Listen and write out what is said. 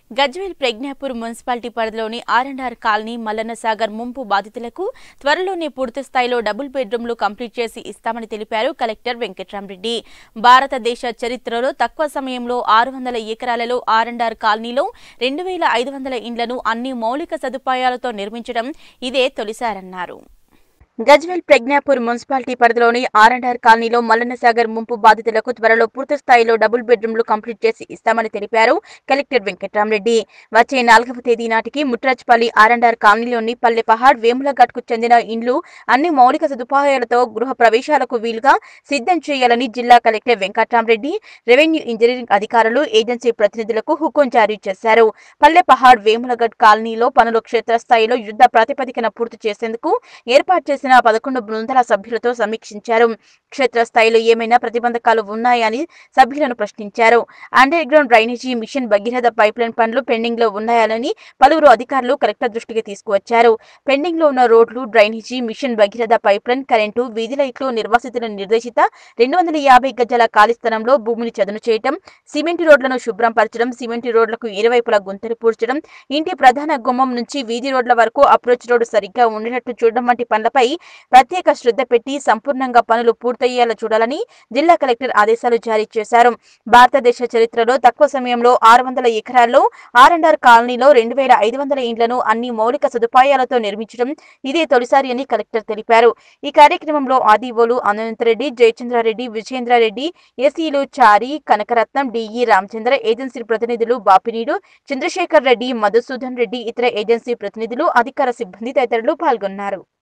Gajwel Pragnapur municipality పరిధిలోని R and R colony Mallanna Sagar ముంపు బాధితులకు త్వరలోనే పూర్తి స్థాయిలో డబుల్ బెడ్రూమ్లు కంప్లీట్ చేసి ఇస్తామని తెలిపారు కలెక్టర్ వెంకట్రామరెడ్డి భారతదేశ చరిత్రలో తక్కువ సమయంలో ఆరు వందల ఎకరాలలో ఆర్ అండ్ ఆర్ కాలనీలో రెండు వేల ఐదు వందల ఇండ్లను అన్ని మౌలిక సదుపాయాలతో నిర్మించడం ఇదే తొలిసారన్నారు గజ్వేల్ ప్రజ్ఞాపూర్ మున్సిపాలిటీ పరిధిలోని ఆర్ అండ్ ఆర్ కాలనీలో మల్లన్న సాగర్ ముంపు బాధితులకు త్వరలో పూర్తి స్థాయిలో డబుల్ బెడ్రూమ్లు కంప్లీట్ చేసి ఇస్తామని తెలిపారు కలెక్టర్ వెంకట్రామరెడ్డి వచ్చే నాలుగవ తేదీ నాటికి ముట్రాజ్పల్లి ఆర్ అండ్ ఆర్ కాలనీలోని పల్లె పహాడ్ వేములఘట్కు చెందిన ఇండ్లు అన్ని మౌలిక సదుపాయాలతో గృహ ప్రవేశాలకు వీలుగా సిద్ధం చేయాలని జిల్లా కలెక్టర్ వెంకట్రామరెడ్డి రెవెన్యూ ఇంజనీరింగ్ అధికారులు ఏజెన్సీ ప్రతినిధులకు హుకుం జారీ చేశారు పల్లె పహాడ్ వేములఘట్ కాలనీలో పనులు క్షేత్రస్థాయిలో యుద్ధ ప్రాతిపదికన పూర్తి చేసేందుకు ఏర్పాటు చేసిన పదకొండు బృందాల సభ్యులతో సమీక్షించారు క్షేత్రస్థాయిలో ఏమైనా ప్రతిబంధకాలు ఉన్నాయని సభ్యులను ప్రశ్నించారు underground drainage mission Bhagiratha pipeline పనులు పెండింగ్ లో ఉన్నాయని పలువురు అధికారులు కలెక్టర్ దృష్టికి తీసుకువచ్చారు పెండింగ్ లో ఉన్న రోడ్లు drainage mission Bhagiratha pipeline current వీధి లైట్లు నిర్వాసితుల నిర్దేశిత రెండు వందల యాభై గజాల ఖాళీ స్థలంలో భూమిని చదును చేయటం సిమెంట్ రోడ్లను శుభ్రం పరచడం సిమెంట్ రోడ్లకు ఇరువైపులా గుంతలు పూడ్చడం ఇంటి ప్రధాన గుమ్మం నుంచి వీధి రోడ్ల వరకు అప్రోచ్ రోడ్డు సరిగ్గా ఉండేటట్టు చూడడం వంటి పనులపై ప్రత్యేక శ్రద్ధ పెట్టి సంపూర్ణంగా పనులు పూర్తయ్యేలా చూడాలని జిల్లా కలెక్టర్ ఆదేశాలు జారీ చేశారు భారతదేశ చరిత్రలో తక్కువ సమయంలో ఆరు వందల ఎకరాల్లో ఆర్ అండ్ ఆర్ కాలనీలో రెండు వేల ఐదు వందల ఇండ్లను అన్ని మౌలిక సదుపాయాలతో నిర్మించడం ఇదే తొలిసారి అని కలెక్టర్ తెలిపారు ఈ కార్యక్రమంలో ఆదివోలు అనంతరెడ్డి జయచంద్రారెడ్డి విజయేంద్రారెడ్డి ఎస్ఈలు చారి కనకరత్నం డిఈ రామచంద్ర ఏజెన్సీ ప్రతినిధులు బాపినీడు చంద్రశేఖర్ రెడ్డి మధుసూదన్ రెడ్డి ఇతర ఏజెన్సీ ప్రతినిధులు అధికార సిబ్బంది తదితరులు పాల్గొన్నారు